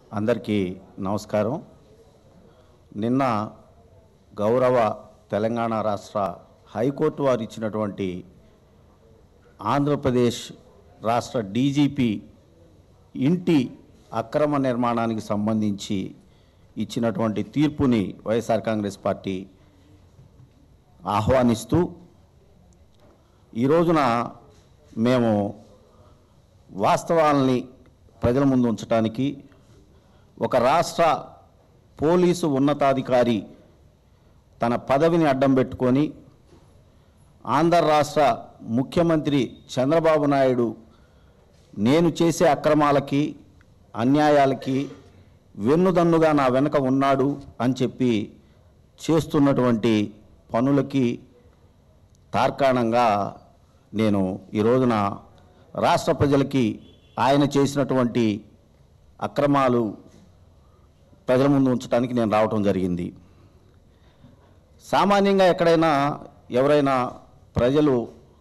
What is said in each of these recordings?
అందరికీ నమస్కారం నిన్న గౌరవ తెలంగాణ రాష్ట్ర హైకోర్టు వారు ఇచ్చినటువంటి ఆంధ్రప్రదేశ్ రాష్ట్ర డీజీపీ ఇంటి అక్రమ నిర్మాణానికి సంబంధించి ఇచ్చినటువంటి తీర్పుని వైఎస్ఆర్ కాంగ్రెస్ పార్టీ ఆహ్వానిస్తూ ఈ రోజున మేము వాస్తవాల్ని ప్రజల ముందు ఉంచడానికి ఒక రాష్ట్ర పోలీసు ఉన్నతాధికారి తన పదవిని అడ్డం పెట్టుకొని ఆంధ్ర రాష్ట్ర ముఖ్యమంత్రి చంద్రబాబు నాయుడు నేను చేసే అక్రమాలకి అన్యాయాలకి వెన్నుదన్నుగా నా వెనక ఉన్నాడు అని చెప్పి చేస్తున్నటువంటి పనులకి తార్కాణంగా నేను ఈ రోజున రాష్ట్ర ప్రజలకి ఆయన చేసినటువంటి అక్రమాలు ప్రజల ముందు ఉంచడానికి నేను రావటం జరిగింది సామాన్యంగా ఎక్కడైనా ఎవరైనా ప్రజలు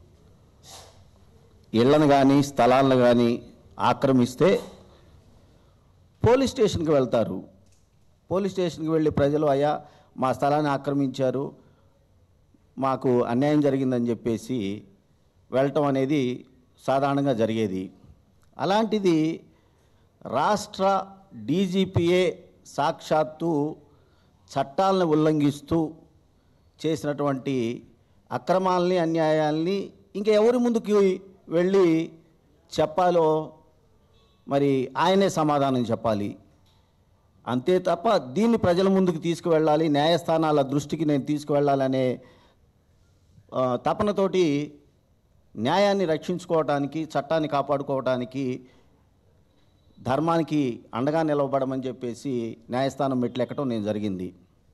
ఇళ్లను కానీ స్థలాలను కానీ ఆక్రమిస్తే పోలీస్ స్టేషన్కి వెళ్తారు పోలీస్ స్టేషన్కి వెళ్ళి ప్రజలు అయ్యా మా స్థలాన్ని ఆక్రమించారు మాకు అన్యాయం జరిగిందని చెప్పేసి వెళ్ళటం అనేది సాధారణంగా జరిగేది అలాంటిది రాష్ట్ర డీజీపీఏ సాక్షాత్తు చట్టాలను ఉల్లంఘిస్తూ చేసినటువంటి అక్రమాలని అన్యాయాల్ని ఇంకా ఎవరి ముందుకి వెళ్ళి చెప్పాలో మరి ఆయనే సమాధానం చెప్పాలి అంతే తప్ప దీన్ని ప్రజల ముందుకు తీసుకువెళ్ళాలి న్యాయస్థానాల దృష్టికి నేను తీసుకువెళ్ళాలనే ఆ, తపనతోటి న్యాయాన్ని రక్షించుకోవడానికి చట్టాన్ని కాపాడుకోవడానికి ధర్మానికి అండగా నిలవబడమని చెప్పేసి న్యాయస్థానం మెట్లెక్కడం నేను జరిగింది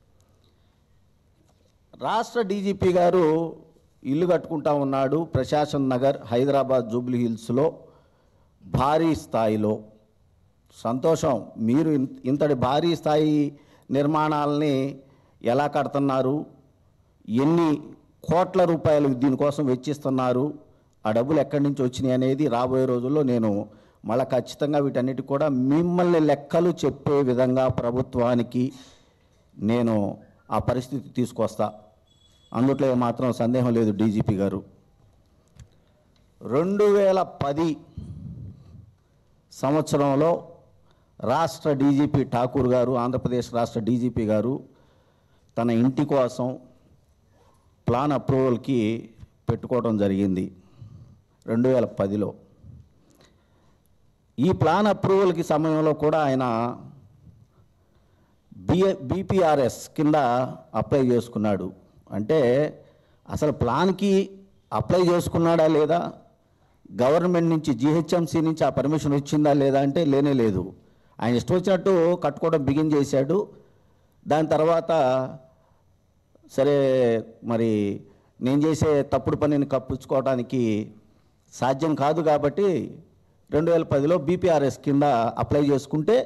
రాష్ట్ర డీజీపీ గారు ఇల్లు కట్టుకుంటా ఉన్నాడు ప్రశాసన్ నగర్ హైదరాబాద్ జూబ్లీ హిల్స్లో భారీ స్థాయిలో సంతోషం మీరు ఇన్- ఇంతటి భారీ స్థాయి నిర్మాణాలని ఎలా కడుతున్నారు ఎన్ని కోట్ల రూపాయలు దీనికోసం వెచ్చిస్తున్నారు ఆ డబ్బులు ఎక్కడి నుంచి వచ్చినాయి అనేది రాబోయే రోజుల్లో నేను మళ్ళీ ఖచ్చితంగా వీటన్నిటి కూడా మిమ్మల్ని లెక్కలు చెప్పే విధంగా ప్రభుత్వానికి నేను ఆ పరిస్థితి తీసుకొస్తా అందుట్లో మాత్రం సందేహం లేదు డీజీపీ గారు రెండు వేల పది సంవత్సరంలో రాష్ట్ర డీజీపీ ఠాకూర్ గారు ఆంధ్రప్రదేశ్ రాష్ట్ర డీజీపీ గారు తన ఇంటి కోసం ప్లాన్ అప్రూవల్కి పెట్టుకోవడం జరిగింది రెండు వేల పదిలో ఈ ప్లాన్ అప్రూవల్కి సమయంలో కూడా ఆయన బిఏ బీపీఆర్ఎస్ కింద అప్లై చేసుకున్నాడు అంటే అసలు ప్లాన్కి అప్లై చేసుకున్నాడా లేదా గవర్నమెంట్ నుంచి జిహెచ్ఎంసీ నుంచి ఆ పర్మిషన్ వచ్చిందా లేదా అంటే లేనే లేదు ఆయన ఇష్టం వచ్చినట్టు కట్టుకోవడం బిగిన్ చేశాడు దాని తర్వాత సరే మరి నేను చేసే తప్పుడు పనిని కప్పించుకోవడానికి సాధ్యం కాదు కాబట్టి రెండు వేల పదిలో బీపీఆర్ఎస్ కింద అప్లై చేసుకుంటే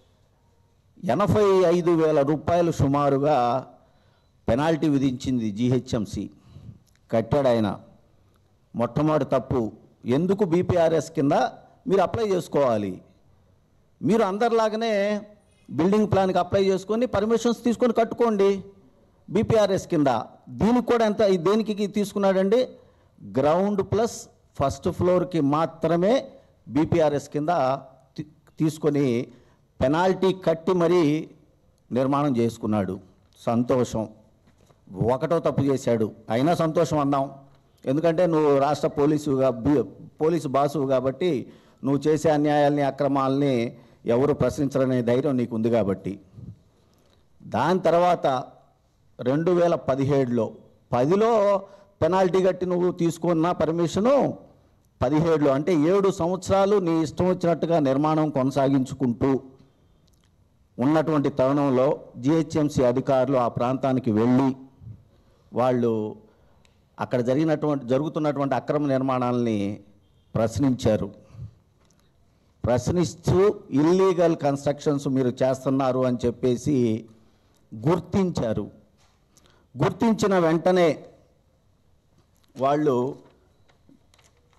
ఎనభై ఐదు వేల రూపాయలు సుమారుగా పెనాల్టీ విధించింది జీహెచ్ఎంసి కట్టాడు ఆయన మొట్టమొదటి తప్పు ఎందుకు బీపీఆర్ఎస్ కింద మీరు అప్లై చేసుకోవాలి మీరు అందరిలాగానే బిల్డింగ్ ప్లాన్కి అప్లై చేసుకొని పర్మిషన్స్ తీసుకొని కట్టుకోండి బీపీఆర్ఎస్ కింద దీనికి కూడా ఎంత దేనికి తీసుకున్నాడండి గ్రౌండ్ ప్లస్ ఫస్ట్ ఫ్లోర్కి మాత్రమే బీపీఆర్ఎస్ కింద తీ- తీసుకొని పెనాల్టీ కట్టి మరీ నిర్మాణం చేసుకున్నాడు సంతోషం ఒకటో తప్పు చేశాడు అయినా సంతోషం అన్నాం ఎందుకంటే నువ్వు రాష్ట్ర పోలీసుగా బి- పోలీసు బాసు కాబట్టి నువ్వు చేసే అన్యాయాల్ని అక్రమాలని ఎవరు ప్రశ్నించరనే ధైర్యం నీకు ఉంది కాబట్టి దాని తర్వాత రెండు వేల పదిహేడులో పదిలో పెనాల్టీ కట్టి నువ్వు తీసుకున్న పర్మిషను పదిహేడులో అంటే ఏడు సంవత్సరాలు నీ ఇష్టం వచ్చినట్టుగా నిర్మాణం కొనసాగించుకుంటూ ఉన్నటువంటి తరుణంలో జిహెచ్ఎంసీ అధికారులు ఆ ప్రాంతానికి వెళ్ళి వాళ్ళు అక్కడ జరిగినటువంటి జరుగుతున్నటువంటి అక్రమ నిర్మాణాలని ప్రశ్నించారు ప్రశ్నిస్తూ ఇల్లీగల్ కన్స్ట్రక్షన్స్ మీరు చేస్తున్నారు అని చెప్పేసి గుర్తించారు గుర్తించిన వెంటనే వాళ్ళు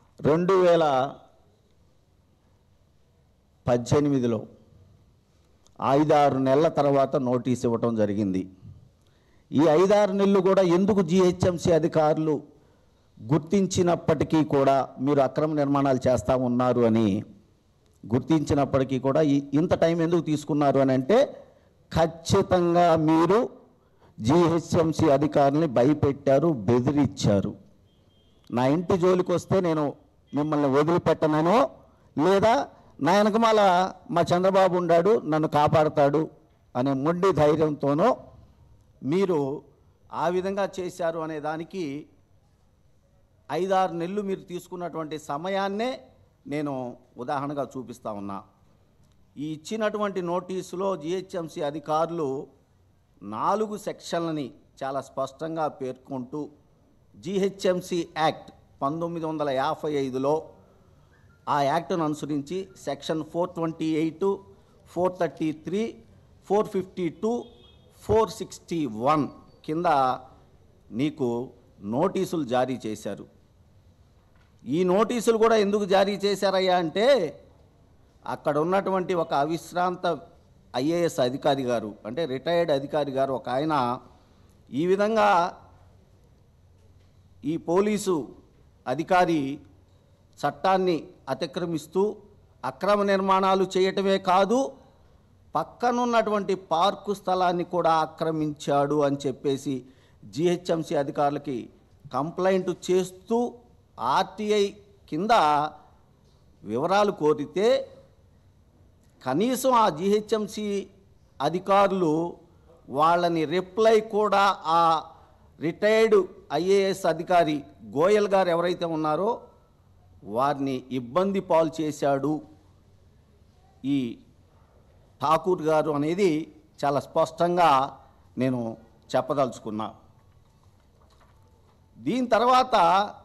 రెండు వేల పద్దెనిమిదిలో ఐదారు నెలల తర్వాత నోటీస్ ఇవ్వటం జరిగింది ఈ ఐదారు నెలలు కూడా ఎందుకు జిహెచ్ఎంసీ అధికారులు గుర్తించినప్పటికీ కూడా మీరు అక్రమ నిర్మాణాలు చేస్తూ ఉన్నారు అని గుర్తించినప్పటికీ కూడా ఈ- ఇంత టైం ఎందుకు తీసుకున్నారు అని అంటే ఖచ్చితంగా మీరు జిహెచ్ఎంసీ అధికారుల్ని భయపెట్టారు బెదిరించారు నా ఇంటి జోలికి వస్తే నేను మిమ్మల్ని వదిలిపెట్టనను లేదా నా వెనకమాల మా చంద్రబాబు ఉండాడు నన్ను కాపాడతాడు అనే మొండి ధైర్యంతోనో మీరు ఆ విధంగా చేశారు అనే దానికి ఐదారు నెలలు మీరు తీసుకున్నటువంటి సమయాన్నే నేను ఉదాహరణగా చూపిస్తా ఉన్నా ఈ ఇచ్చినటువంటి నోటీసులో జిహెచ్ఎంసీ అధికారులు నాలుగు సెక్షన్లని చాలా స్పష్టంగా పేర్కొంటూ జిహెచ్ఎంసీ యాక్ట్ పంతొమ్మిది వందల యాభై ఐదులో ఆ యాక్ట్ను అనుసరించి section four twenty eight four thirty three four fifty two four sixty one కింద నీకు నోటీసులు జారీ చేశారు ఈ నోటీసులు కూడా ఎందుకు జారీ చేశారయ్యా అంటే అక్కడ ఉన్నటువంటి ఒక అవిశ్రాంత ఐఏఎస్ అధికారి గారు అంటే రిటైర్డ్ అధికారి గారు ఒక ఆయన ఈ విధంగా ఈ పోలీసు అధికారి చట్టాన్ని అతిక్రమిస్తూ అక్రమ నిర్మాణాలు చేయటమే కాదు పక్కనున్నటువంటి పార్కు స్థలాన్ని కూడా ఆక్రమించాడు అని చెప్పేసి జిహెచ్ఎంసీ అధికారులకి కంప్లైంట్ చేస్తూ ఆర్టీఐ కింద వివరాలు కోరితే కనీసం ఆ జిహెచ్ఎంసి అధికారులు వాళ్ళని రిప్లై కూడా ఆ రిటైర్డ్ ఐఏఎస్ అధికారి గోయల్ గారు ఎవరైతే ఉన్నారో వారిని ఇబ్బంది పాలు చేశాడు ఈ ఠాకూర్ గారు అనేది చాలా స్పష్టంగా నేను చెప్పదలుచుకున్నా దీని తర్వాత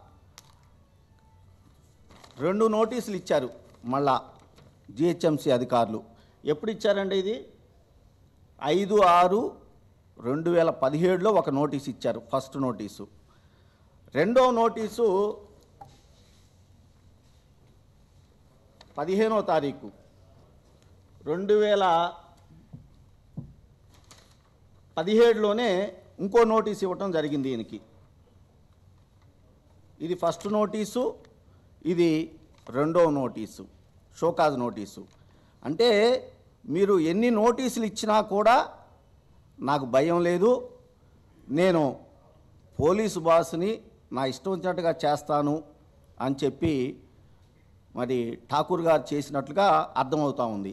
రెండు నోటీసులు ఇచ్చారు మళ్ళా జిహెచ్ఎంసీ అధికారులు ఎప్పుడు ఇచ్చారండి ఇది ఐదు ఆరు రెండు వేల పదిహేడులో ఒక నోటీస్ ఇచ్చారు ఫస్ట్ నోటీసు రెండో నోటీసు పదిహేనో తారీఖు రెండు వేల పదిహేడులోనే ఇంకో నోటీస్ ఇవ్వటం జరిగింది దీనికి ఇది ఫస్ట్ నోటీసు ఇది రెండో నోటీసు షోకాజ్ నోటీసు అంటే మీరు ఎన్ని నోటీసులు ఇచ్చినా కూడా నాకు భయం లేదు నేను పోలీసు బాస్ని నా ఇష్టం వచ్చినట్టుగా చేస్తాను అని చెప్పి మరి ఠాకూర్ గారు చేసినట్లుగా అర్థమవుతా ఉంది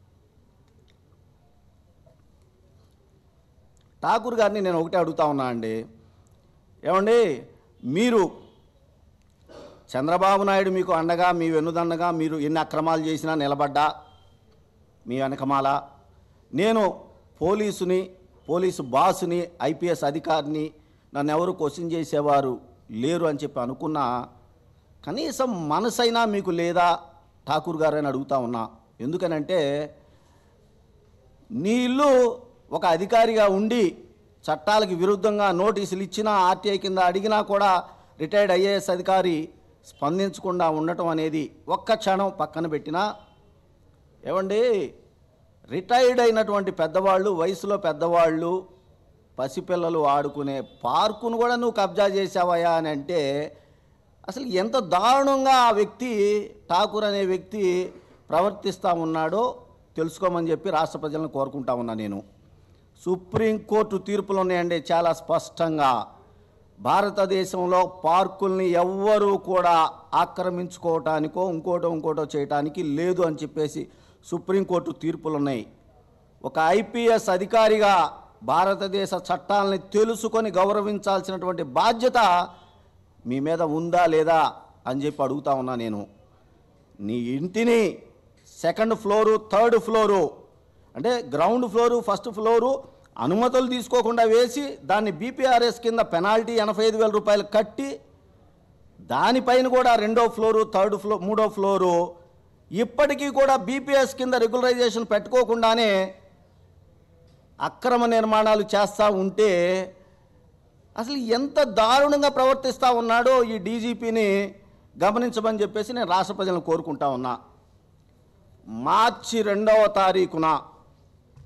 ఠాకూర్ గారిని నేను ఒకటే అడుగుతా ఉన్నా అండి ఏమండి మీరు చంద్రబాబు నాయుడు మీకు అండగా మీ వెన్నుదండగా మీరు ఎన్ని అక్రమాలు చేసినా నిలబడ్డా మీ వెనకమాల నేను పోలీసుని పోలీసు బాసుని ఐపీఎస్ అధికారిని నన్ను ఎవరు క్వశ్చన్ చేసేవారు లేరు అని చెప్పి అనుకున్నా కనీసం మనసైనా మీకు లేదా ఠాకూర్ గారు అని అడుగుతా ఉన్నా ఎందుకనంటే నీ ఇల్లు ఒక అధికారిగా ఉండి చట్టాలకు విరుద్ధంగా నోటీసులు ఇచ్చినా ఆర్టీఐ కింద అడిగినా కూడా రిటైర్డ్ ఐఏఎస్ అధికారి స్పందించకుండా ఉండటం అనేది ఒక్క క్షణం పక్కన పెట్టినా ఏమండి రిటైర్డ్ అయినటువంటి పెద్దవాళ్ళు వయసులో పెద్దవాళ్ళు పసిపిల్లలు ఆడుకునే పార్కును కూడా నువ్వు కబ్జా చేసావయ్యా అని అంటే అసలు ఎంత దారుణంగా ఆ వ్యక్తి ఠాకూర్ అనే వ్యక్తి ప్రవర్తిస్తూ ఉన్నాడో తెలుసుకోమని చెప్పి రాష్ట్ర ప్రజలను కోరుకుంటా ఉన్నా నేను సుప్రీంకోర్టు తీర్పులు ఉన్నాయండి చాలా స్పష్టంగా భారతదేశంలో పార్కుల్ని ఎవ్వరూ కూడా ఆక్రమించుకోవటానికో ఇంకోటో ఇంకోటో చేయటానికి లేదు అని చెప్పేసి సుప్రీంకోర్టు తీర్పులు ఉన్నాయి ఒక ఐపీఎస్ అధికారిగా భారతదేశ చట్టాలని తెలుసుకొని గౌరవించాల్సినటువంటి బాధ్యత మీ మీద ఉందా లేదా అని చెప్పి అడుగుతా ఉన్నా నేను నీ ఇంటిని సెకండ్ ఫ్లోరు థర్డ్ ఫ్లోరు అంటే గ్రౌండ్ ఫ్లోరు ఫస్ట్ ఫ్లోరు అనుమతులు తీసుకోకుండా వేసి దాన్ని బీపీఆర్ఎస్ కింద పెనాల్టీ ఎనభై ఐదు వేల రూపాయలు కట్టి దానిపైన కూడా రెండో ఫ్లోరు థర్డ్ ఫ్లో మూడో ఫ్లోరు ఇప్పటికీ కూడా బీపీఎస్ కింద రెగ్యులరైజేషన్ పెట్టుకోకుండానే అక్రమ నిర్మాణాలు చేస్తూ ఉంటే అసలు ఎంత దారుణంగా ప్రవర్తిస్తూ ఉన్నాడో ఈ డీజీపీని గమనించమని చెప్పేసి నేను రాష్ట్ర ప్రజలను కోరుకుంటా ఉన్నా మార్చి రెండవ తారీఖున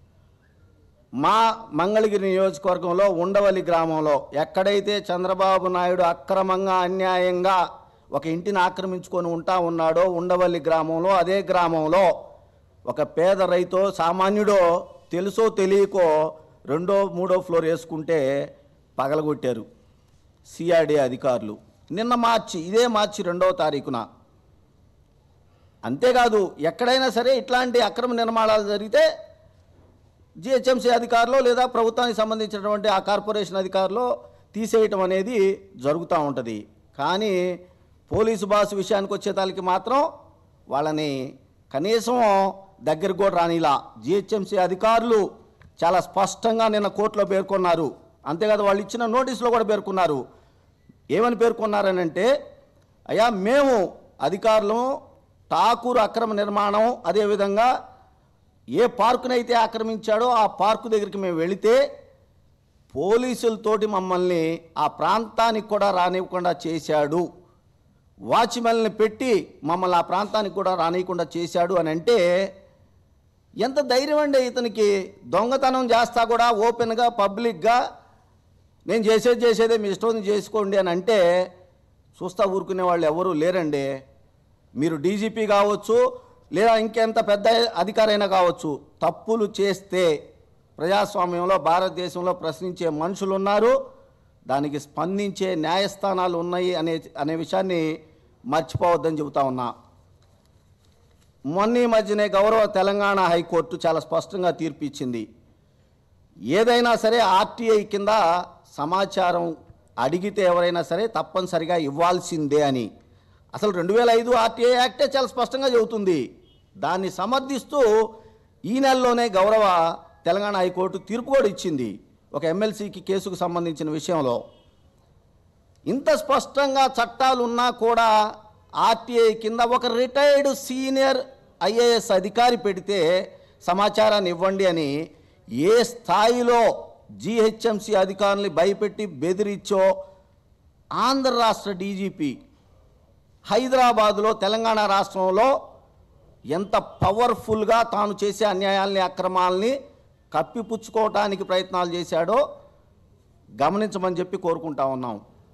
మా మంగళగిరి నియోజకవర్గంలో ఉండవల్లి గ్రామంలో ఎక్కడైతే చంద్రబాబు నాయుడు అక్రమంగా అన్యాయంగా ఒక ఇంటిని ఆక్రమించుకొని ఉంటా ఉన్నాడో ఉండవల్లి గ్రామంలో అదే గ్రామంలో ఒక పేద రైతో సామాన్యుడో తెలుసో తెలియకో రెండో మూడో ఫ్లోర్ వేసుకుంటే పగలగొట్టారు సిఆర్డీ అధికారులు నిన్న మార్చి ఇదే మార్చి రెండవ తారీఖున అంతేకాదు ఎక్కడైనా సరే ఇట్లాంటి అక్రమ నిర్మాణాలు జరిగితే జిహెచ్ఎంసీ అధికారులు లేదా ప్రభుత్వానికి సంబంధించినటువంటి ఆ కార్పొరేషన్ అధికారులు తీసేయటం అనేది జరుగుతూ ఉంటుంది కానీ పోలీసు బాస్ విషయానికి వచ్చేతాలకి మాత్రం వాళ్ళని కనీసం దగ్గరికి కూడా రానిలా జిహెచ్ఎంసీ అధికారులు చాలా స్పష్టంగా నిన్న కోర్టులో పేర్కొన్నారు అంతేకాదు వాళ్ళు ఇచ్చిన నోటీసులో కూడా పేర్కొన్నారు ఏమని పేర్కొన్నారనంటే అయ్యా మేము అధికారులు ఠాకూర్ అక్రమ నిర్మాణం అదేవిధంగా ఏ పార్కునైతే ఆక్రమించాడో ఆ పార్కు దగ్గరికి మేము వెళితే పోలీసులతోటి మమ్మల్ని ఆ ప్రాంతానికి కూడా రానివ్వకుండా చేశాడు వాచ్మెన్ని పెట్టి మమ్మల్ని ఆ ప్రాంతానికి కూడా రానియకుండా చేశాడు అని అంటే ఎంత ధైర్యం అండి ఇతనికి దొంగతనం చేస్తా కూడా ఓపెన్గా పబ్లిక్గా నేను చేసేది చేసేదే మీ ఇష్టం చేసుకోండి అని అంటే చూస్తా ఊరుకునే వాళ్ళు ఎవరు లేరండి మీరు డీజీపీ కావచ్చు లేదా ఇంకెంత పెద్ద అధికారైనా కావచ్చు తప్పులు చేస్తే ప్రజాస్వామ్యంలో భారతదేశంలో ప్రశ్నించే మనుషులు ఉన్నారు దానికి స్పందించే న్యాయస్థానాలు ఉన్నాయి అనే అనే విషయాన్ని మర్చిపోవద్దని చెబుతా ఉన్నా మొన్న ఈ మధ్యనే గౌరవ తెలంగాణ హైకోర్టు చాలా స్పష్టంగా తీర్పు ఇచ్చింది ఏదైనా సరే ఆర్టీఐ కింద సమాచారం అడిగితే ఎవరైనా సరే తప్పనిసరిగా ఇవ్వాల్సిందే అని అసలు రెండు వేల ఐదు ఆర్టీఐ యాక్టే చాలా స్పష్టంగా చెబుతుంది దాన్ని సమర్థిస్తూ ఈ నెలలోనే గౌరవ తెలంగాణ హైకోర్టు తీర్పు కూడా ఇచ్చింది ఒక ఎమ్మెల్సీకి కేసుకు సంబంధించిన విషయంలో ఇంత స్పష్టంగా చట్టాలు ఉన్నా కూడా ఆర్టీఐ కింద ఒక రిటైర్డ్ సీనియర్ ఐఏఎస్ అధికారి పెడితే సమాచారాన్ని ఇవ్వండి అని ఏ స్థాయిలో జీహెచ్ఎంసీ అధికారుల్ని భయపెట్టి బెదిరించో ఆంధ్ర రాష్ట్ర డీజీపీ హైదరాబాదులో తెలంగాణ రాష్ట్రంలో ఎంత పవర్ఫుల్గా తాను చేసే అన్యాయాల్ని అక్రమాల్ని కప్పిపుచ్చుకోవటానికి ప్రయత్నాలు చేశాడో గమనించమని చెప్పి కోరుకుంటా ఉన్నాం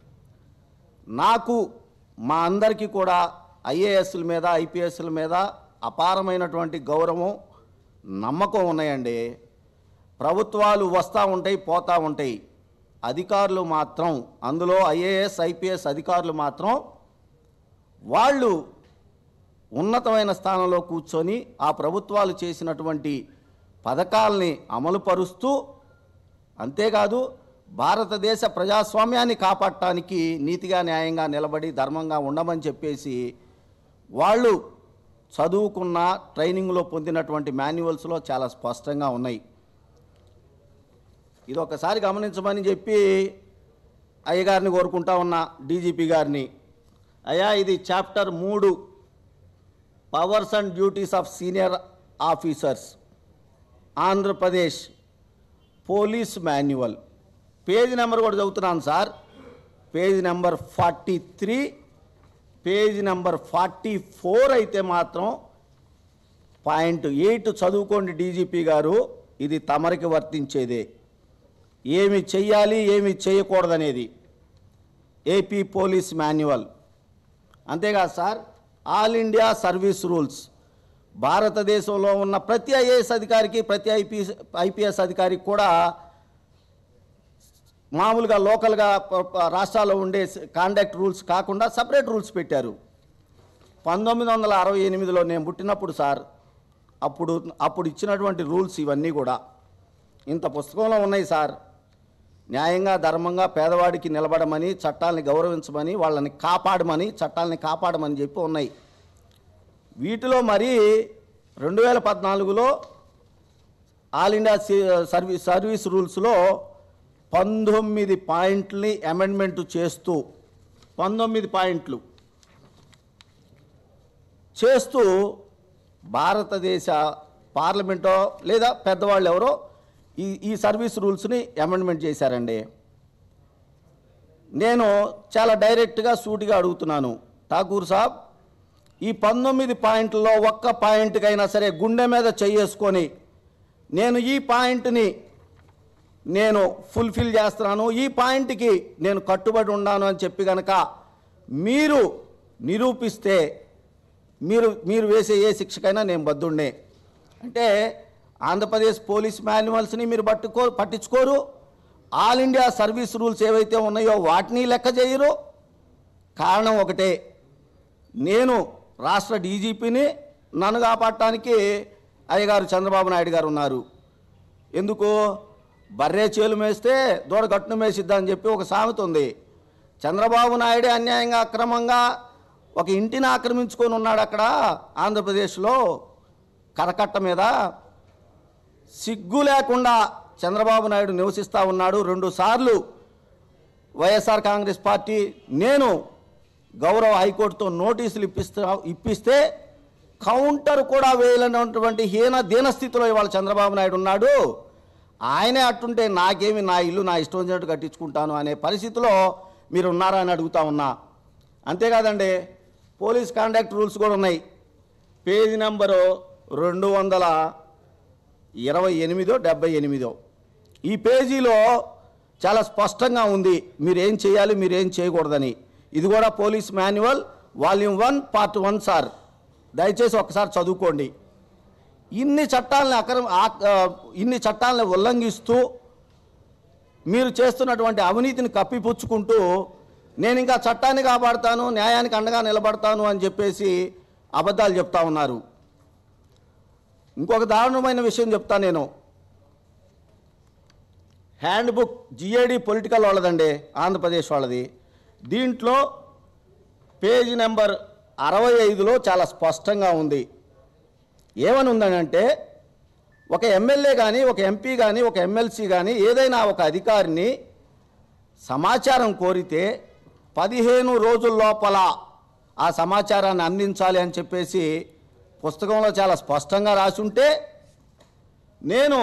నాకు మా అందరికీ కూడా ఐఏఎస్ల మీద ఐపీఎస్ల మీద అపారమైనటువంటి గౌరవం నమ్మకం ఉన్నాయండి ప్రభుత్వాలు వస్తూ ఉంటాయి పోతూ ఉంటాయి అధికారులు మాత్రం అందులో ఐఏఎస్ ఐపీఎస్ అధికారులు మాత్రం వాళ్ళు ఉన్నతమైన స్థానంలో కూర్చొని ఆ ప్రభుత్వాలు చేసినటువంటి పథకాల్ని అమలుపరుస్తూ అంతేకాదు భారతదేశ ప్రజాస్వామ్యాన్ని కాపాడటానికి నీతిగా న్యాయంగా నిలబడి ధర్మంగా ఉండమని చెప్పేసి వాళ్ళు చదువుకున్న ట్రైనింగ్లో పొందినటువంటి మాన్యువల్స్లో చాలా స్పష్టంగా ఉన్నాయి ఇది ఒకసారి గమనించమని చెప్పి అయ్యగారిని కోరుకుంటా ఉన్నా డీజీపీ గారిని అయ్యా ఇది చాప్టర్ మూడు powers and duties of senior officers Andhra Pradesh police manual page number కూడా చదువుతున్నాను sir page number forty three page number forty four అయితే మాత్రం పాయింట్ ఎయిట్ చదువుకోండి డీజీపీ గారు ఇది తమరికి వర్తించేదే ఏమి చెయ్యాలి ఏమి చేయకూడదనేది ఏపీ పోలీస్ మాన్యువల్ అంతేకాదు sir all India service rules భారతదేశంలో ఉన్న ప్రతి ఐఏఎస్ అధికారికి ప్రతి ఐపీఎస్ ఐపీఎస్ అధికారికి కూడా మామూలుగా లోకల్గా ప- ప- రాష్ట్రాల్లో ఉండే కాండక్ట్ రూల్స్ కాకుండా సపరేట్ రూల్స్ పెట్టారు పంతొమ్మిది వందల అరవై ఎనిమిదిలో నేను పుట్టినప్పుడు సార్ అప్పుడు అప్పుడు ఇచ్చినటువంటి రూల్స్ ఇవన్నీ కూడా ఇంత పుస్తకంలో ఉన్నాయి సార్ న్యాయంగా ధర్మంగా పేదవాడికి నిలబడమని చట్టాలని గౌరవించమని వాళ్ళని కాపాడమని చట్టాలని కాపాడమని చెప్పి ఉన్నాయి వీటిలో మరి రెండు వేల పద్నాలుగులో ఆల్ ఇండియా సి- సర్వీస్ సర్వీస్ రూల్స్లో పంతొమ్మిది పాయింట్లని అమెండ్మెంట్ చేస్తూ పంతొమ్మిది పాయింట్లు చేస్తూ భారతదేశ పార్లమెంటో లేదా పెద్దవాళ్ళు ఎవరో ఈ ఈ సర్వీస్ రూల్స్ని అమెండ్మెంట్ చేశారండి నేను చాలా డైరెక్ట్గా సూటిగా అడుగుతున్నాను ఠాకూర్ సాబ్ ఈ పంతొమ్మిది పాయింట్లలో ఒక్క పాయింట్కైనా సరే గుండె మీద చెయ్యేసుకొని నేను ఈ పాయింట్ని నేను ఫుల్ఫిల్ చేస్తున్నాను ఈ పాయింట్కి నేను కట్టుబడి ఉన్నాను అని చెప్పి కనుక మీరు నిరూపిస్తే మీరు మీరు వేసే ఏ శిక్షకైనా నేను బద్దుండే అంటే ఆంధ్రప్రదేశ్ పోలీస్ మాన్యువల్స్ని మీరు పట్టుకో పట్టించుకోరు ఆల్ ఇండియా సర్వీస్ రూల్స్ ఏవైతే ఉన్నాయో వాటిని లెక్క చేయరు కారణం ఒకటే నేను రాష్ట్ర డీజీపీని నన్ను కాపాడటానికి అయ్యగారు చంద్రబాబు నాయుడు గారు ఉన్నారు ఎందుకు బర్రే చేలు మేస్తే దూడ గట్టును మేసిద్దని చెప్పి ఒక సామెత ఉంది చంద్రబాబు నాయుడే అన్యాయంగా అక్రమంగా ఒక ఇంటిని ఆక్రమించుకొని ఉన్నాడు అక్కడ ఆంధ్రప్రదేశ్లో కరకట్ట మీద సిగ్గు లేకుండా చంద్రబాబు నాయుడు నివసిస్తూ ఉన్నాడు రెండు సార్లు వైఎస్ఆర్ కాంగ్రెస్ పార్టీ నేను గౌరవ హైకోర్టుతో నోటీసులు ఇప్పిస్తా ఇప్పిస్తే కౌంటర్ కూడా వేయలేనటువంటి హీన దీనస్థితిలో ఇవాళ చంద్రబాబు నాయుడు ఉన్నాడు ఆయనే అట్టుంటే నాకేమి నా ఇల్లు నా ఇష్టం వచ్చినట్టు కట్టించుకుంటాను అనే పరిస్థితిలో మీరు ఉన్నారా అని అడుగుతా ఉన్నా అంతేకాదండి పోలీస్ కాండాక్ట్ రూల్స్ కూడా ఉన్నాయి పేజీ నెంబరు రెండు వందల ఇరవై ఎనిమిదో డెబ్బై ఎనిమిదో ఈ పేజీలో చాలా స్పష్టంగా ఉంది మీరేం చేయాలి మీరేం చేయకూడదని ఇది కూడా police manual volume one part one sir దయచేసి ఒకసారి చదువుకోండి ఇన్ని చట్టాలని అక్రమ ఆ- ఆ, ఇన్ని చట్టాలను ఉల్లంఘిస్తూ మీరు చేస్తున్నటువంటి అవినీతిని కప్పిపుచ్చుకుంటూ నేను ఇంకా చట్టాన్ని కాపాడుతాను న్యాయానికి అండగా నిలబడతాను అని చెప్పేసి అబద్ధాలు చెప్తా ఉన్నారు ఇంకొక దారుణమైన విషయం చెప్తా నేను హ్యాండ్ బుక్ జిఏడి పొలిటికల్ వాళ్ళదండి ఆంధ్రప్రదేశ్ వాళ్ళది దీంట్లో పేజీ నెంబర్ అరవై ఐదులో చాలా స్పష్టంగా ఉంది ఏమని ఉందనంటే ఒక ఎమ్మెల్యే కానీ ఒక ఎంపీ కానీ ఒక ఎమ్మెల్సీ కానీ ఏదైనా ఒక అధికారిని సమాచారం కోరితే పదిహేను రోజుల లోపల ఆ సమాచారాన్ని అందించాలి అని చెప్పేసి పుస్తకంలో చాలా స్పష్టంగా రాసి ఉంటే నేను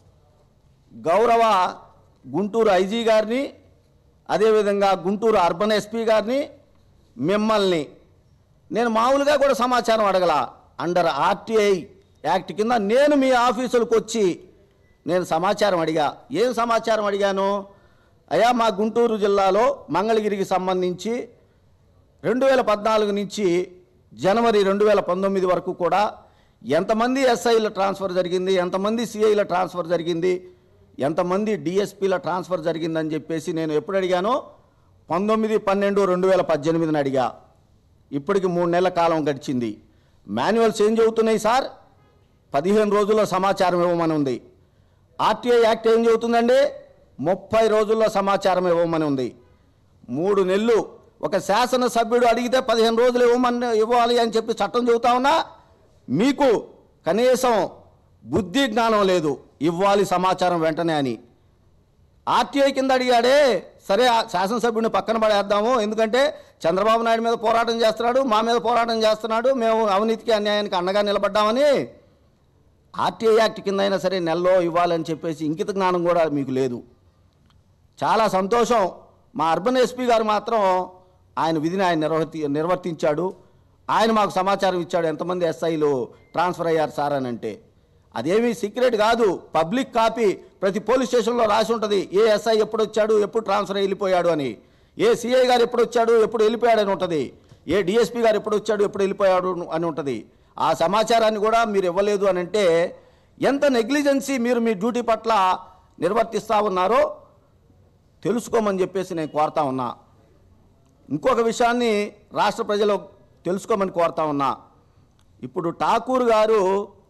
గౌరవ గుంటూరు ఐజీ గారిని అదేవిధంగా గుంటూరు అర్బన్ ఎస్పీ గారిని మిమ్మల్ని నేను మామూలుగా కూడా సమాచారం అడగల అండర్ ఆర్టీఐ యాక్ట్ కింద నేను మీ ఆఫీసులకు వచ్చి నేను సమాచారం అడిగా ఏం సమాచారం అడిగాను అయ్యా మా గుంటూరు జిల్లాలో మంగళగిరికి సంబంధించి రెండు వేల పద్నాలుగు నుంచి జనవరి రెండు వేల పంతొమ్మిది వరకు కూడా ఎంతమంది ఎస్ఐల ట్రాన్స్ఫర్ జరిగింది ఎంతమంది సిఐల ట్రాన్స్ఫర్ జరిగింది ఎంతమంది డిఎస్పీల ట్రాన్స్ఫర్ జరిగిందని చెప్పేసి నేను ఎప్పుడు అడిగానో పంతొమ్మిది పన్నెండు రెండు వేల పద్దెనిమిదిని అడిగా ఇప్పటికి మూడు నెలల కాలం గడిచింది మాన్యువల్స్ ఏం చెబుతున్నాయి సార్ పదిహేను రోజుల్లో సమాచారం ఇవ్వమని ఉంది ఆర్టీఐ యాక్ట్ ఏం చెబుతుందండి ముప్పై రోజుల్లో సమాచారం ఇవ్వమని ఉంది మూడు నెలలు ఒక శాసనసభ్యుడు అడిగితే పదిహేను రోజులు ఇవ్వమని ఇవ్వాలి అని చెప్పి చట్టం చెబుతా ఉన్నా మీకు కనీసం బుద్ధి జ్ఞానం లేదు ఇవ్వాలి సమాచారం వెంటనే అని ఆర్టీఐ కింద అడిగాడే సరే ఆ శాసనసభ్యుడిని పక్కన పడేద్దాము ఎందుకంటే చంద్రబాబు నాయుడు మీద పోరాటం చేస్తున్నాడు మా మీద పోరాటం చేస్తున్నాడు మేము అవినీతికి అన్యాయానికి అండగా నిలబడ్డామని ఆర్టీఐ యాక్ట్ కింద అయినా సరే నెలలో ఇవ్వాలని చెప్పేసి ఇంకిత జ్ఞానం కూడా మీకు లేదు చాలా సంతోషం మా అర్బన్ ఎస్పీ గారు మాత్రం ఆయన విధిని ఆయన నిర్వర్తి నిర్వర్తించాడు ఆయన మాకు సమాచారం ఇచ్చాడు ఎంతమంది ఎస్ఐలు ట్రాన్స్ఫర్ అయ్యారు సార్ అని అంటే అదేమీ సీక్రెట్ కాదు పబ్లిక్ కాపీ ప్రతి పోలీస్ స్టేషన్లో రాసి ఉంటుంది ఏ ఎస్ఐ ఎప్పుడు వచ్చాడు ఎప్పుడు ట్రాన్స్ఫర్ అయ్యి వెళ్ళిపోయాడు అని ఏ సిఐ గారు ఎప్పుడు వచ్చాడు ఎప్పుడు వెళ్ళిపోయాడు అని ఉంటుంది ఏ డిఎస్పీ గారు ఎప్పుడు వచ్చాడు ఎప్పుడు వెళ్ళిపోయాడు అని ఉంటుంది ఆ సమాచారాన్ని కూడా మీరు ఇవ్వలేదు అని అంటే ఎంత నెగ్లిజెన్సీ మీరు మీ డ్యూటీ పట్ల నిర్వర్తిస్తూ ఉన్నారో తెలుసుకోమని చెప్పేసి నేను కోరుతా ఉన్నా ఇంకొక విషయాన్ని రాష్ట్ర ప్రజలు తెలుసుకోమని కోరుతా ఉన్నా ఇప్పుడు ఠాకూర్ గారు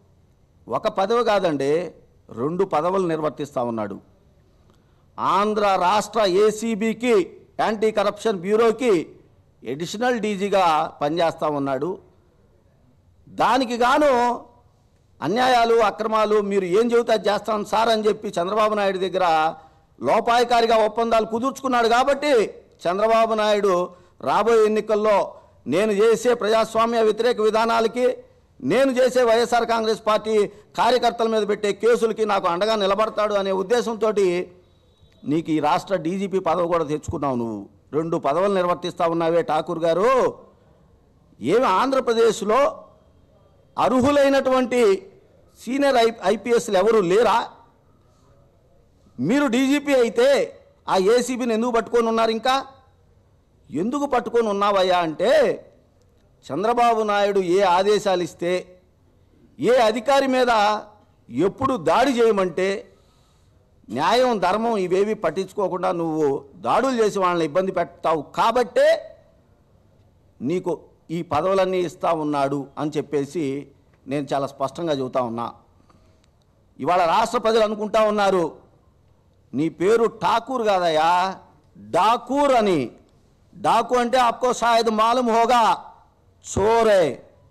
ఒక పదవి కాదండి రెండు పదవులు నిర్వర్తిస్తూ ఉన్నాడు ఆంధ్ర రాష్ట్ర ఏసీబీకి యాంటీ కరప్షన్ బ్యూరోకి ఎడిషనల్ డీజీగా పనిచేస్తూ ఉన్నాడు దానికి గాను అన్యాయాలు అక్రమాలు మీరు ఏం చెబితే అది చేస్తాను సార్ అని చెప్పి చంద్రబాబు నాయుడు దగ్గర లోపాయకారిగా ఒప్పందాలు కుదుర్చుకున్నాడు కాబట్టి చంద్రబాబు నాయుడు రాబోయే ఎన్నికల్లో నేను చేసే ప్రజాస్వామ్య వ్యతిరేక విధానాలకి నేను చేసే వైఎస్ఆర్ కాంగ్రెస్ పార్టీ కార్యకర్తల మీద పెట్టే కేసులకి నాకు అండగా నిలబడతాడు అనే ఉద్దేశంతో నీకు ఈ రాష్ట్ర డీజీపీ పదవి కూడా తెచ్చుకున్నావు నువ్వు రెండు పదవులు నిర్వర్తిస్తా ఉన్నావే ఠాకూర్ గారు ఏమి ఆంధ్రప్రదేశ్లో అర్హులైనటువంటి సీనియర్ ఐ ఐపీఎస్లు ఎవరు లేరా మీరు డీజీపీ అయితే ఆ ఏసీబీని ఎందుకు పట్టుకొని ఉన్నారు ఇంకా ఎందుకు పట్టుకొని ఉన్నావయ్యా అంటే చంద్రబాబు నాయుడు ఏ ఆదేశాలు ఇస్తే ఏ అధికారి మీద ఎప్పుడు దాడి చేయమంటే న్యాయం ధర్మం ఇవేవి పట్టించుకోకుండా నువ్వు దాడులు చేసి వాళ్ళని ఇబ్బంది పెడతావు కాబట్టే నీకు ఈ పదవులన్నీ ఇస్తా ఉన్నాడు అని చెప్పేసి నేను చాలా స్పష్టంగా చెబుతా ఉన్నా ఇవాళ రాష్ట్ర ప్రజలు అనుకుంటా ఉన్నారు నీ పేరు ఠాకూర్ కాదయ్యా డాకూర్ అని డాకు అంటే ఆప్కో షాయద్ మాలూమ్ హోగా చోరే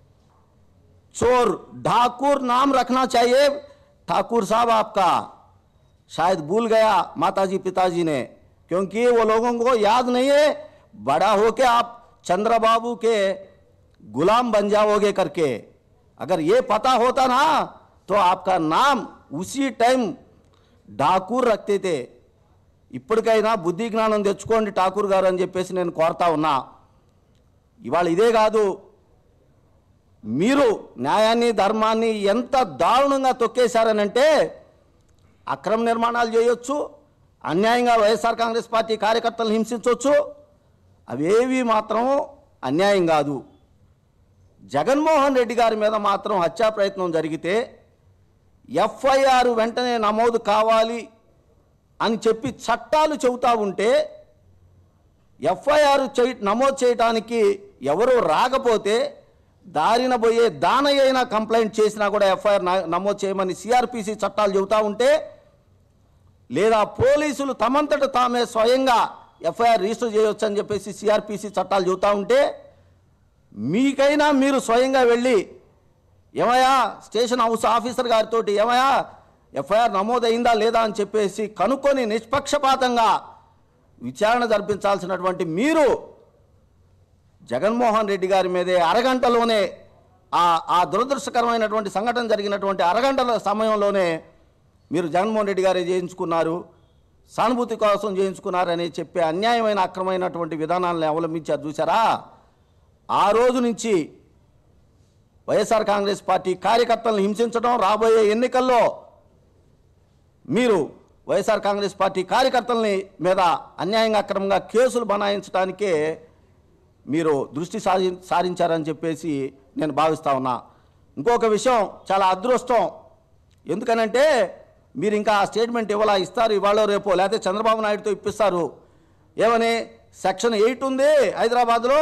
चोर ठाकुर नाम रखना चाहिए ठाकुर साहब आपका शायद भूल गया माताजी पिताजी ने क्योंकि वो लोगों को याद नहीं है बड़ा होके आप चंद्रबाबू के गुलाम बन जाओगे करके अगर ये पता होता ना तो आपका नाम उसी टाइम ఠాకూర్ రక్తే తే ఇప్పటికైనా బుద్ధి జ్ఞానం తెచ్చుకోండి ఠాకూర్ గారు అని చెప్పేసి నేను కోరుతా ఉన్నా ఇవాళ ఇదే కాదు మీరు న్యాయాన్ని ధర్మాన్ని ఎంత దారుణంగా తొక్కేశారనంటే అక్రమ నిర్మాణాలు చేయొచ్చు అన్యాయంగా వైఎస్ఆర్ కాంగ్రెస్ పార్టీ కార్యకర్తలను హింసించవచ్చు అవేవి మాత్రం అన్యాయం కాదు జగన్మోహన్ రెడ్డి గారి మీద మాత్రం హత్యా ప్రయత్నం జరిగితే ఎఫ్ఐఆర్ వెంటనే నమోదు కావాలి అని చెప్పి చట్టాలు చెబుతా ఉంటే ఎఫ్ఐఆర్ చేయ నమోదు చేయడానికి ఎవరు రాకపోతే దారిన పోయే దానయ్య అయినా కంప్లైంట్ చేసినా కూడా ఎఫ్ఐఆర్ నమోదు చేయమని సిఆర్పిసి చట్టాలు చెబుతా ఉంటే లేదా పోలీసులు తమంతట తామే స్వయంగా ఎఫ్ఐఆర్ రిజిస్టర్ చేయొచ్చు అని చెప్పేసి సిఆర్పిసి చట్టాలు చెబుతా ఉంటే మీకైనా మీరు స్వయంగా వెళ్ళి ఏమయ్యా స్టేషన్ హౌస్ ఆఫీసర్ గారితో ఏమయ్యా ఎఫ్ఐఆర్ నమోదైందా లేదా అని చెప్పేసి కనుక్కొని నిష్పక్షపాతంగా విచారణ జరిపించాల్సినటువంటి మీరు జగన్మోహన్ రెడ్డి గారి మీదే అరగంటలోనే ఆ ఆ దురదృష్టకరమైనటువంటి సంఘటన జరిగినటువంటి అరగంటల సమయంలోనే మీరు జగన్మోహన్ రెడ్డి గారే చేయించుకున్నారు సానుభూతి కోసం చేయించుకున్నారని చెప్పే అన్యాయమైన అక్రమైనటువంటి విధానాలను అవలంబించారు చూసారా ఆ రోజు నుంచి వైఎస్ఆర్ కాంగ్రెస్ పార్టీ కార్యకర్తలను హింసించడం రాబోయే ఎన్నికల్లో మీరు వైఎస్ఆర్ కాంగ్రెస్ పార్టీ కార్యకర్తలని మీద అన్యాయంగా అక్రమంగా కేసులు బనాయించడానికే మీరు దృష్టి సారి సారించారని చెప్పేసి నేను భావిస్తా ఉన్నా ఇంకొక విషయం చాలా అదృష్టం ఎందుకనంటే మీరు ఇంకా ఆ స్టేట్మెంట్ ఇవ్వాలా ఇస్తారు ఇవాళ రేపో లేకపోతే చంద్రబాబు నాయుడుతో ఇప్పిస్తారు ఏమని సెక్షన్ ఎయిట్ ఉంది హైదరాబాద్లో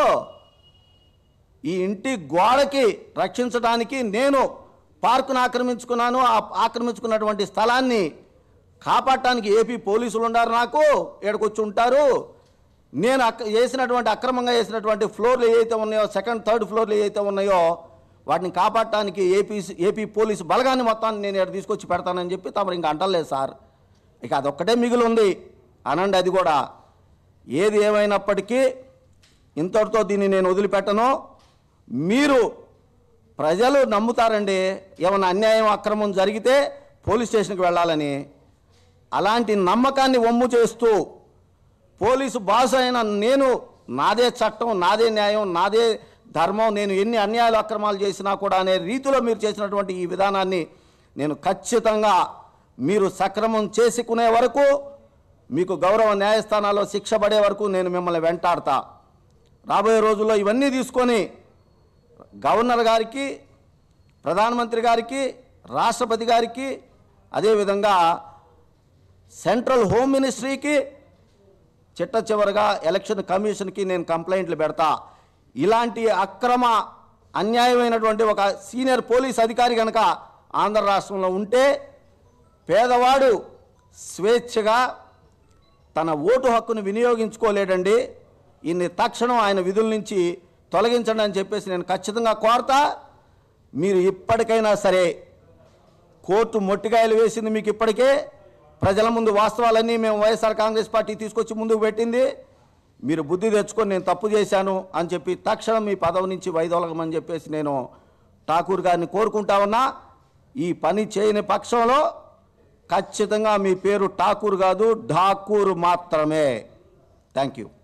ఈ ఇంటి గోడకి రక్షించడానికి నేను పార్కును ఆక్రమించుకున్నాను ఆ ఆక్రమించుకున్నటువంటి స్థలాన్ని కాపాడటానికి ఏపీ పోలీసులు ఉన్నారు నాకు ఏడకొచ్చి ఉంటారు నేను అక్ వేసినటువంటి అక్రమంగా వేసినటువంటి ఫ్లోర్లు ఏవైతే ఉన్నాయో సెకండ్ థర్డ్ ఫ్లోర్లు ఏవైతే ఉన్నాయో వాటిని కాపాడటానికి ఏపీ ఏపీ పోలీసు బలగాన్ని మొత్తాన్ని నేను ఇక్కడ తీసుకొచ్చి పెడతానని చెప్పి తమరు ఇంకా అంటలేదు సార్ ఇక అదొక్కటే మిగిలి ఉంది అనండి అది కూడా ఏది ఏమైనప్పటికీ ఇంతటితో దీన్ని నేను వదిలిపెట్టను మీరు ప్రజలు నమ్ముతారండి ఏమైనా అన్యాయం అక్రమం జరిగితే పోలీస్ స్టేషన్కి వెళ్ళాలని అలాంటి నమ్మకాన్ని వమ్ము చేస్తూ పోలీసు బాస్ అయిన నేను నాదే చట్టం నాదే న్యాయం నాదే ధర్మం నేను ఎన్ని అన్యాయాలు అక్రమాలు చేసినా కూడా అనే రీతిలో మీరు చేసినటువంటి ఈ విధానాన్ని నేను ఖచ్చితంగా మీరు సక్రమం చేసుకునే వరకు మీకు గౌరవ న్యాయస్థానాల్లో శిక్ష పడే వరకు నేను మిమ్మల్ని వెంటాడతా రాబోయే రోజుల్లో ఇవన్నీ తీసుకొని గవర్నర్ గారికి ప్రధానమంత్రి గారికి రాష్ట్రపతి గారికి అదేవిధంగా సెంట్రల్ హోమ్ మినిస్ట్రీకి చిట్ట చివరగా ఎలక్షన్ కమిషన్కి నేను కంప్లైంట్లు పెడతా ఇలాంటి అక్రమ అన్యాయమైనటువంటి ఒక సీనియర్ పోలీస్ అధికారి కనుక ఆంధ్ర రాష్ట్రంలో ఉంటే పేదవాడు స్వేచ్ఛగా తన ఓటు హక్కును వినియోగించుకోలేడండి ఇన్ని తక్షణం ఆయన విధుల నుంచి తొలగించండి అని చెప్పేసి నేను ఖచ్చితంగా కోరతా మీరు ఇప్పటికైనా సరే కోర్టు మొట్టికాయలు వేసింది మీకు ఇప్పటికే ప్రజల ముందు వాస్తవాలన్నీ మేము వైఎస్ఆర్ కాంగ్రెస్ పార్టీ తీసుకొచ్చి ముందుకు పెట్టింది మీరు బుద్ధి తెచ్చుకొని నేను తప్పు చేశాను అని చెప్పి తక్షణం మీ పదవి నుంచి వైదొలగమని చెప్పేసి నేను ఠాకూర్ గారిని కోరుకుంటా ఉన్నా ఈ పని చేయని పక్షంలో ఖచ్చితంగా మీ పేరు ఠాకూర్ కాదు ఢాకూర్ మాత్రమే థ్యాంక్ యూ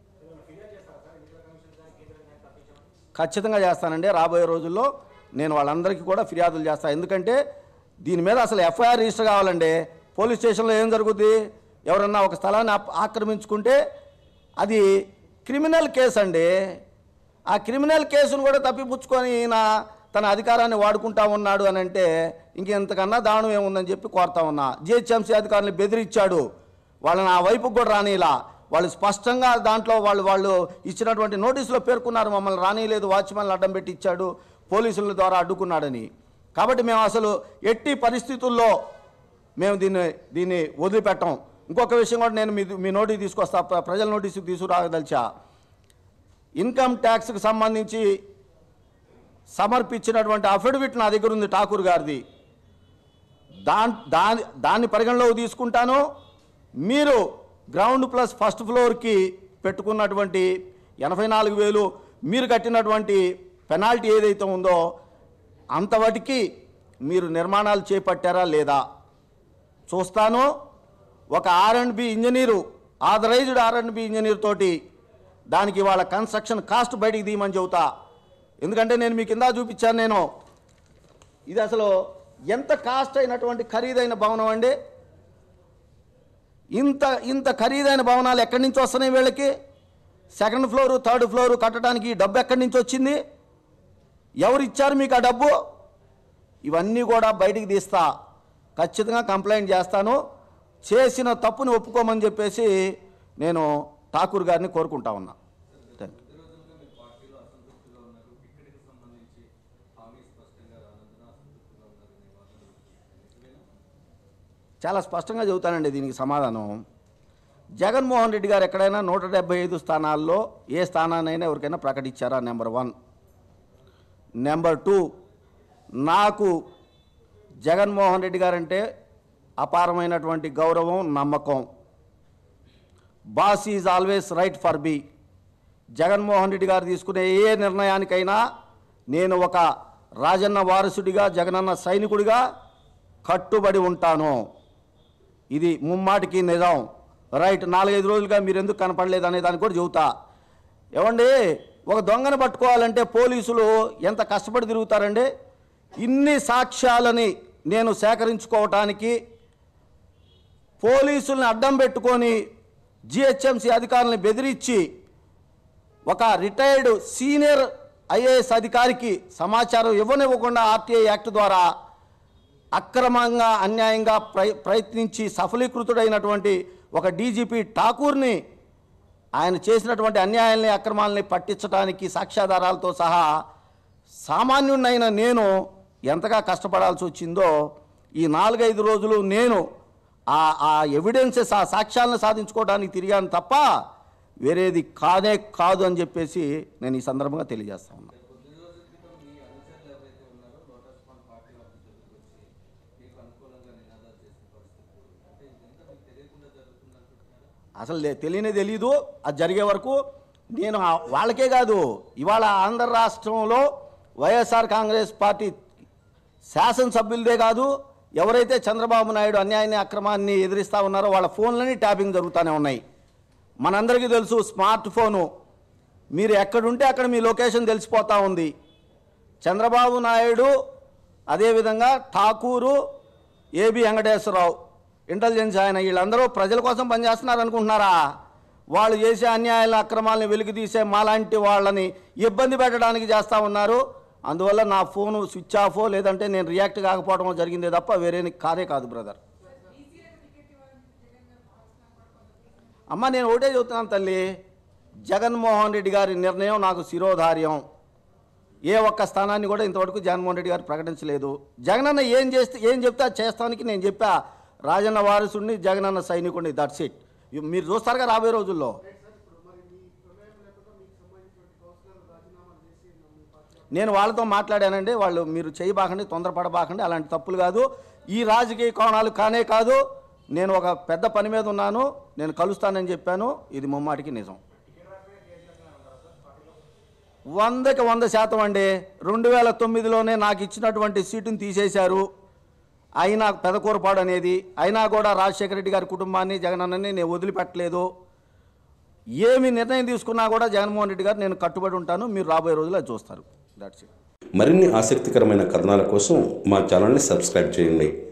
ఖచ్చితంగా చేస్తానండి రాబోయే రోజుల్లో నేను వాళ్ళందరికీ కూడా ఫిర్యాదులు చేస్తాను ఎందుకంటే దీని మీద అసలు ఎఫ్ఐఆర్ రిజిస్టర్ కావాలండి పోలీస్ స్టేషన్లో ఏం జరుగుద్ది ఎవరన్నా ఒక స్థలాన్ని ఆప్- ఆక్రమించుకుంటే అది క్రిమినల్ కేసు అండి ఆ క్రిమినల్ కేసును కూడా తప్పిపుచ్చుకొని ఈయన తన అధికారాన్ని వాడుకుంటా ఉన్నాడు అని అంటే ఇంకెంతకన్నా దారుణం ఏముందని చెప్పి కోరుతా ఉన్నా జిహెచ్ఎంసీ అధికారులను బెదిరించాడు వాళ్ళని ఆ వైపుకు కూడా రానిలా వాళ్ళు స్పష్టంగా దాంట్లో వాళ్ళు వాళ్ళు ఇచ్చినటువంటి నోటీసులో పేర్కొన్నారు మమ్మల్ని రానిలేదు వాచ్మెన్లు అడ్డం పెట్టి ఇచ్చాడు పోలీసుల ద్వారా అడ్డుకున్నాడని కాబట్టి మేము అసలు ఎట్టి పరిస్థితుల్లో మేము దీన్ని దీన్ని వదిలిపెట్టాం ఇంకొక విషయం కూడా నేను మీ మీ నోటీస్ తీసుకొస్తా ప్ర- ప్రజల నోటీసుకు తీసుకురాగదలిచా ఇన్కమ్ ట్యాక్స్కి సంబంధించి సమర్పించినటువంటి అఫిడవిట్ నా దగ్గర ఉంది ఠాకూర్ గారిది దాన్ దాని దాన్ని పరిగణలోకి తీసుకుంటాను మీరు గ్రౌండ్ ప్లస్ ఫస్ట్ ఫ్లోర్కి పెట్టుకున్నటువంటి ఎనభై నాలుగు వేలు మీరు కట్టినటువంటి పెనాల్టీ ఏదైతే ఉందో అంతవటికి మీరు నిర్మాణాలు చేపట్టారా లేదా చూస్తాను ఒక R and B engineer authorised R and B engineer తోటి దానికి వాళ్ళ కన్స్ట్రక్షన్ కాస్ట్ బయటికి తీయమని చెబుతా ఎందుకంటే నేను మీకు కింద చూపించాను నేను ఇది అసలు ఎంత కాస్ట్ అయినటువంటి ఖరీదైన భవనం అండి ఇంత ఇంత ఖరీదైన భవనాలు ఎక్కడి నుంచి వస్తున్నాయి వీళ్ళకి సెకండ్ ఫ్లోరు థర్డ్ ఫ్లోరు కట్టడానికి ఈ డబ్బు ఎక్కడి నుంచి వచ్చింది ఎవరు ఇచ్చారు మీకు ఆ డబ్బు ఇవన్నీ కూడా బయటికి తీస్తా ఖచ్చితంగా కంప్లైంట్ చేస్తాను చేసిన తప్పుని ఒప్పుకోమని చెప్పేసి నేను ఠాకూర్ గారిని కోరుకుంటా ఉన్నా థ్యాంక్ యూ. చాలా స్పష్టంగా చెబుతానండి దీనికి సమాధానం జగన్మోహన్ రెడ్డి గారు ఎక్కడైనా నూట డెబ్బై ఐదు స్థానాల్లో ఏ స్థానాన్నైనా ఎవరికైనా ప్రకటించారా నెంబర్ వన్ నెంబర్ టూ నాకు జగన్మోహన్ రెడ్డి గారంటే అపారమైనటువంటి గౌరవం నమ్మకం boss is always right for be Jaganmohan Reddy గారు తీసుకునే ఏ నిర్ణయానికైనా నేను ఒక రాజన్న వారసుడిగా జగనన్న సైనికుడిగా కట్టుబడి ఉంటాను ఇది ముమ్మాటికి నిజం రైట్ నాలుగైదు రోజులుగా మీరు ఎందుకు కనపడలేదు అనే దానికి కూడా చెబుతా ఏమండి ఒక దొంగను పట్టుకోవాలంటే పోలీసులు ఎంత కష్టపడి తిరుగుతారండి ఇన్ని సాక్ష్యాలని నేను సేకరించుకోవటానికి పోలీసుల్ని అడ్డం పెట్టుకొని జిహెచ్ఎంసీ అధికారులను బెదిరించి ఒక రిటైర్డ్ సీనియర్ ఐఏఎస్ అధికారికి సమాచారం ఇవ్వనివ్వకుండా ఆర్టీఐ యాక్ట్ ద్వారా అక్రమంగా అన్యాయంగా ప్రయ ప్రయత్నించి సఫలీకృతుడైనటువంటి ఒక డీజీపీ ఠాకూర్ని ఆయన చేసినటువంటి అన్యాయాల్ని అక్రమాలని పట్టించడానికి సాక్ష్యాధారాలతో సహా సామాన్యుడినైన నేను ఎంతగా కష్టపడాల్సి వచ్చిందో ఈ నాలుగైదు రోజులు నేను ఆ ఆ ఎవిడెన్సెస్ ఆ సాక్ష్యాలను సాధించుకోవడానికి తిరిగాను తప్ప వేరేది కానే కాదు అని చెప్పేసి నేను ఈ సందర్భంగా తెలియజేస్తా ఉన్నాను అసలు లే- తెలియనే తెలీదు అది జరిగే వరకు నేను ఆ- వాళ్ళకే కాదు ఇవాళ ఆంధ్ర రాష్ట్రంలో వైఎస్ఆర్ కాంగ్రెస్ పార్టీ శాసనసభ్యులదే కాదు ఎవరైతే చంద్రబాబు నాయుడు అన్యాయాన్ని అక్రమాన్ని ఎదిరిస్తూ ఉన్నారో వాళ్ళ ఫోన్లని ట్యాపింగ్ జరుగుతూనే ఉన్నాయి మనందరికీ తెలుసు స్మార్ట్ ఫోను మీరు ఎక్కడుంటే అక్కడ మీ లొకేషన్ తెలిసిపోతూ ఉంది చంద్రబాబు నాయుడు అదేవిధంగా ఠాకూరు ఏబి వెంకటేశ్వరరావు ఇంటెలిజెన్స్ ఆయన వీళ్ళందరూ ప్రజల కోసం పనిచేస్తున్నారు అనుకుంటున్నారా వాళ్ళు చేసే అన్యాయాల అక్రమాలను వెలికి తీసే మాలాంటి వాళ్ళని ఇబ్బంది పెట్టడానికి చేస్తూ ఉన్నారు అందువల్ల నా ఫోను స్విచ్ ఆఫ్ లేదంటే నేను రియాక్ట్ కాకపోవడం జరిగిందే తప్ప వేరే కాదే కాదు బ్రదర్ అమ్మ నేను ఒకటే చెబుతున్నాను తల్లి జగన్మోహన్ రెడ్డి గారి నిర్ణయం నాకు శిరోధార్యం ఏ ఒక్క స్థానాన్ని కూడా ఇంతవరకు జగన్మోహన్ రెడ్డి గారు ప్రకటించలేదు జగనన్న ఏం చేస్తే ఏం చెప్తే అది చేస్తానికి నేను చెప్పా రాజన్న వారసుడిని జగనన్న సైనికుడిని దట్స్ ఇట్ మీరు చూస్తారుగా రాబోయే రోజుల్లో నేను వాళ్ళతో మాట్లాడానండి వాళ్ళు మీరు చేయబాకండి తొందరపడబాకండి అలాంటి తప్పులు కాదు ఈ రాజకీయ కోణాలు కానే కాదు నేను ఒక పెద్ద పని మీద ఉన్నాను నేను కలుస్తానని చెప్పాను ఇది ముమ్మాటికి నిజం వందకి వంద శాతం అండి రెండు వేల తొమ్మిదిలోనే నాకు ఇచ్చినటువంటి సీటుని తీసేశారు అయినా పెదకూరపాడు అనేది అయినా కూడా రాజశేఖర రెడ్డి గారి కుటుంబాన్ని జగనన్నని నేను వదిలిపెట్టలేదు ఏమి నిర్ణయం తీసుకున్నా కూడా జగన్మోహన్ రెడ్డి గారు నేను కట్టుబడి ఉంటాను మీరు రాబోయే రోజుల్లో అది చూస్తారు దాట్స్ ఇట్ మరిన్ని ఆసక్తికరమైన కథనాల కోసం మా ఛానల్ని సబ్స్క్రైబ్ చేయండి